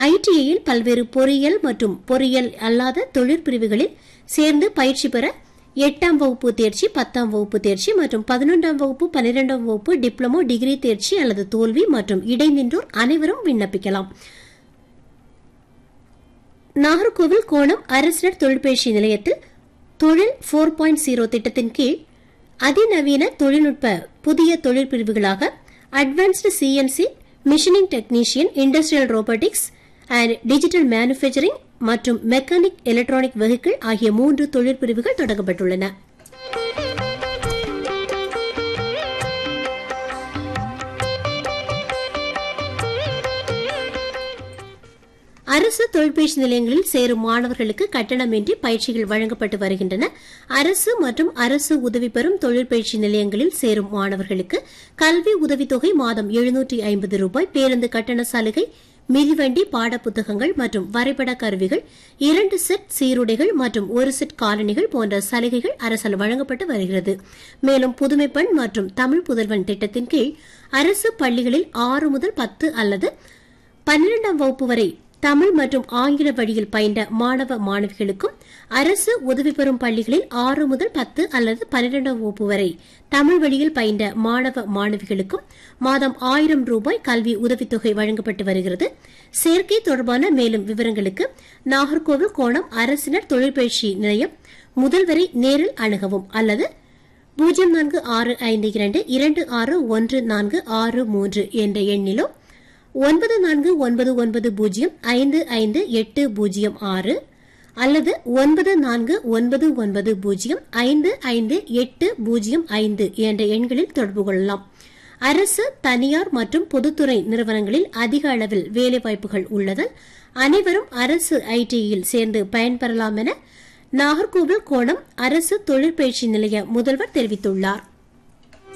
ஐடிஐயில் பல்வேறு பொறியியல் மற்றும் பொறியியல் அல்லாத தொழிற்பிரிவுகளில் சேர்ந்து பயிற்சி பெற எட்டாம் வகுப்பு தேர்ச்சி பத்தாம் வகுப்பு தேர்ச்சி மற்றும் பதினொன்றாம் வகுப்பு பன்னிரெண்டாம் வகுப்பு டிப்ளமோ டிகிரி தேர்ச்சி அல்லது தோல்வி மற்றும் இடைநின்றோர் அனைவரும் விண்ணப்பிக்கலாம் நாகர்கோவில் கோணம் அரசினர் தொழிற்பயிற்சி நிலையத்தில் தொழில் ஃபோர் பாயிண்ட் ஜீரோ திட்டத்தின் கீழ் அதிநவீன தொழில்நுட்ப புதிய தொழிற்பிரிவுகளாக advanced CNC machining technician industrial robotics and digital manufacturing மற்றும் மெக்கானிக் எலக்ட்ரானிக் வெஹிக்கிள் ஆகிய மூன்று தொழிற்பிரிவுகள் தொடங்கப்பட்டுள்ளன அரசு தொழிற்பயிற்சி நிலையங்களில் சேரும் மாணவர்களுக்கு கட்டணமின்றி பயிற்சிகள் வழங்கப்பட்டு வருகின்றன அரசு மற்றும் அரசு உதவி பெறும் தொழிற்பயிற்சி நிலையங்களில் சேரும் மாணவர்களுக்கு கல்வி உதவித்தொகை மாதம் எழுநூற்றி ஐம்பது ரூபாய் பேருந்து கட்டண சலுகை மிதிவண்டி பாடப்புத்தகங்கள் மற்றும் வரைபட கருவிகள் இரண்டு செட் சீருடைகள் மற்றும் ஒரு செட் காலணிகள் போன்ற சலுகைகள் அரசால் வழங்கப்பட்டு வருகிறது மேலும் புதுமை பெண் மற்றும் தமிழ் புதல்வன் திட்டத்தின் கீழ் அரசு பள்ளிகளில் ஆறு முதல் பத்து அல்லது பன்னிரெண்டாம் வகுப்பு வரை தமிழ் மற்றும் ஆங்கில வழியில் பயின்ற மாணவ மாணவிகளுக்கும் அரசு உதவி பெறும் பள்ளிகளில் ஆறு முதல் பத்து அல்லது பன்னிரெண்டாம் வகுப்பு வரை தமிழ் வழியில் பயின்ற மாணவ மாணவிகளுக்கும் மாதம் ஆயிரம் ரூபாய் கல்வி உதவித்தொகை வழங்கப்பட்டு வருகிறது சேர்க்கை தொடர்பான மேலும் விவரங்களுக்கு நாகர்கோவில் கோணம் அரசினர் தொழிற்பயிற்சி நிலையம் முதல்வரை நேரில் அணுகவும் அல்லது பூஜ்ஜியம் நான்கு ஆறு ஐந்து இரண்டு இரண்டு ஆறு ஒன்று நான்கு ஆறு மூன்று என்ற எண்ணிலோ ஒன்பது நான்கு ஒன்பது ஒன்பது பூஜ்ஜியம் ஐந்து ஐந்து எட்டு பூஜ்ஜியம் ஆறு அல்லது ஒன்பது நான்கு ஒன்பது ஒன்பது பூஜ்ஜியம் ஐந்து ஐந்து எட்டு பூஜ்ஜியம் ஐந்து என்ற எண்களில் தொடர்பு கொள்ளலாம் அரசு தனியார் மற்றும் பொதுத்துறை நிறுவனங்களில் அதிக அளவில் வேலைவாய்ப்புகள் உள்ளதால் அனைவரும் அரசு ஐடியில் சேர்ந்து பயன்பெறலாம் என நாகர்கோவில் கோணம் அரசு தொழிற்பயிற்சி நிலைய முதல்வர் தெரிவித்துள்ளார்